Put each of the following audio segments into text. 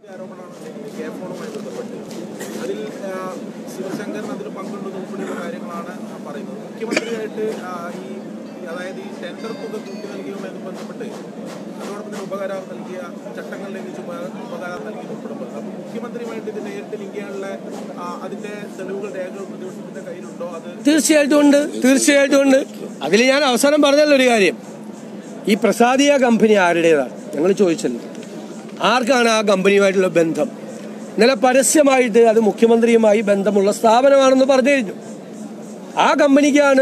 ആരോപണമാണ് ഉന്നയിക്കുന്നത് കെ ഫോണുമായി ബന്ധപ്പെട്ട് അതിൽ ആ, ശിവശങ്കരൻ അതിൽ പങ്കുണ്ടെന്ന് ഉൾപ്പെടെയുള്ള കാര്യങ്ങളാണ് ആ പറയുന്നത് മുഖ്യമന്ത്രിയായിട്ട് ആ, ഈ ഈ അതായത് ഈ ടെൻഡർ തുക കൂട്ടി നൽകിയതുമായി ബന്ധപ്പെട്ട് അതോടൊപ്പം തന്നെ ഉപകാരം നൽകിയ ചട്ടങ്ങൾ ലംഘിച്ച് ഉപ- ഉപകാരം നൽകി ഉൾപ്പെടുമ്പോൾ അപ്പോൾ മുഖ്യമന്ത്രിയുമായിട്ട് ഇത് നേരിട്ട് ലിങ്ക് ചെയ്യാനുള്ള ആ, അതിന്റെ തെളിവുകൾ രേഖകൾ പ്രതിപക്ഷത്തിന്റെ കയ്യിലുണ്ടോ അത് തീർച്ചയായിട്ടും ഉണ്ട് തീർച്ചയായിട്ടും ഉണ്ട് അതിൽ ഞാൻ അവസാനം പറഞ്ഞല്ലോ ഒരു കാര്യം ഈ പ്രസാദിയ കമ്പനി ആരുടേതാണ് ഞങ്ങൾ ചോദിച്ചല്ലോ ആർക്കാണ് ആ കമ്പനിയുമായിട്ടുള്ള ബന്ധം ഇന്നലെ പരസ്യമായിട്ട് അത് മുഖ്യമന്ത്രിയുമായി ബന്ധമുള്ള സ്ഥാപനമാണെന്ന് പറഞ്ഞു കഴിഞ്ഞു ആ കമ്പനിക്കാണ്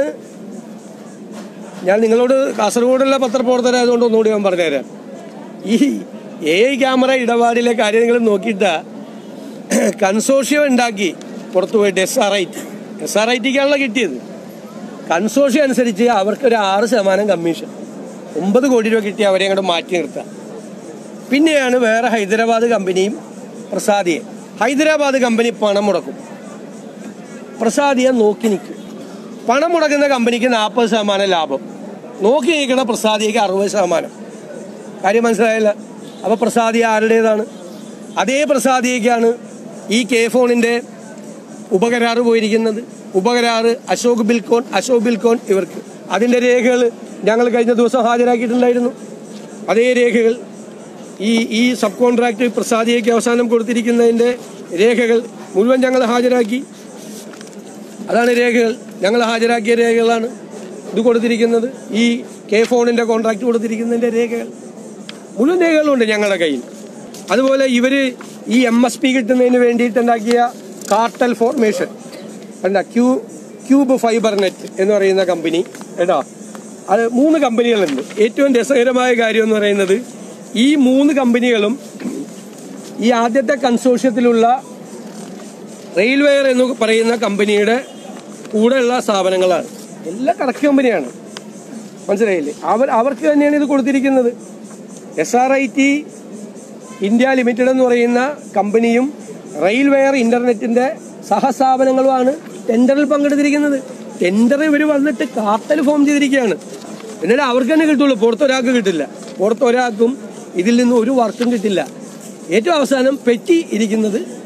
ഞാൻ നിങ്ങളോട് കാസർഗോഡുള്ള പത്രപ്രവർത്തകരായതുകൊണ്ട് ഒന്നുകൂടി ഞാൻ പറഞ്ഞുതരാം ഈ എ ഐ ക്യാമറ ഇടപാടിലെ കാര്യം നിങ്ങൾ നോക്കിയിട്ട് കൺസോഷ്യം ഉണ്ടാക്കി പുറത്തു പോയിട്ട് S R I T S R I ടിക്കാണല്ലോ കിട്ടിയത് കൺസോഷ്യം അനുസരിച്ച് അവർക്കൊരു ആറ് ശതമാനം കമ്മീഷൻ ഒമ്പത് കോടി രൂപ കിട്ടി അവരെ അങ്ങോട്ട് മാറ്റി നിർത്താം പിന്നെയാണ് വേറെ ഹൈദരാബാദ് കമ്പനിയും പ്രസാദിയെ ഹൈദരാബാദ് കമ്പനി പണം മുടക്കും പ്രസാദിയെ നോക്കി നിൽക്കും പണം മുടക്കുന്ന കമ്പനിക്ക് നാൽപ്പത് ശതമാനം ലാഭം നോക്കി നിൽക്കുന്ന പ്രസാദിക്ക് അറുപത് ശതമാനം കാര്യം മനസ്സിലായില്ല അപ്പോൾ പ്രസാദിയ ആരുടേതാണ് അതേ പ്രസാദിയേക്കാണ് ഈ കെ ഫോണിൻ്റെ ഉപകരാറ് പോയിരിക്കുന്നത് ഉപകരാറ് അശോക് ബിൽക്കോൺ അശോക് ബിൽക്കോൺ ഇവർക്ക് അതിൻ്റെ രേഖകൾ ഞങ്ങൾ കഴിഞ്ഞ ദിവസം ഹാജരാക്കിയിട്ടുണ്ടായിരുന്നു അതേ രേഖകൾ ഈ ഈ സബ് കോൺട്രാക്ട് പ്രസാദിയേക്ക് അവസാനം കൊടുത്തിരിക്കുന്നതിൻ്റെ രേഖകൾ മുഴുവൻ ഞങ്ങൾ ഹാജരാക്കി അതാണ് രേഖകൾ ഞങ്ങൾ ഹാജരാക്കിയ രേഖകളാണ് ഇത് കൊടുത്തിരിക്കുന്നത് ഈ കെ ഫോണിൻ്റെ കോൺട്രാക്ട് കൊടുത്തിരിക്കുന്നതിൻ്റെ രേഖകൾ മുഴുവൻ രേഖകളുണ്ട് ഞങ്ങളുടെ കയ്യിൽ അതുപോലെ ഇവർ ഈ എം എസ് പി കിട്ടുന്നതിന് വേണ്ടിയിട്ടുണ്ടാക്കിയ കാർട്ടൽ ഫോർമേഷൻ കണ്ട ക്യൂ ക്യൂബ് ഫൈബർ നെറ്റ് എന്ന് പറയുന്ന കമ്പനി കേട്ടോ അത് മൂന്ന് കമ്പനികളുണ്ട് ഏറ്റവും രസകരമായ കാര്യം എന്ന് പറയുന്നത് ഈ മൂന്ന് കമ്പനികളും ഈ ആദ്യത്തെ കൺസോഷ്യത്തിലുള്ള റെയിൽവെയർ എന്ന് പറയുന്ന കമ്പനിയുടെ കൂടെയുള്ള സ്ഥാപനങ്ങളാണ് എല്ലാം കറക്റ്റ് കമ്പനിയാണ് മനസ്സിലായില്ലേ അവർ അവർക്ക് തന്നെയാണ് ഇത് കൊടുത്തിരിക്കുന്നത് S R I T India limited എന്ന് പറയുന്ന കമ്പനിയും റെയിൽവെയർ ഇന്റർനെറ്റിന്റെ സഹസ്ഥാപനങ്ങളുമാണ് ടെൻഡറിൽ പങ്കെടുത്തിരിക്കുന്നത് ടെൻഡർ ഇവർ വന്നിട്ട് കാർട്ടൽ ഫോം ചെയ്തിരിക്കുകയാണ് എന്നാലും അവർക്ക് തന്നെ കിട്ടുള്ളൂ പുറത്തൊരാൾക്ക് കിട്ടില്ല പുറത്തൊരാൾക്കും ഇതിൽ നിന്ന് ഒരു വർക്കും കിട്ടില്ല ഏറ്റവും അവസാനം പെറ്റി ഇരിക്കുന്നത്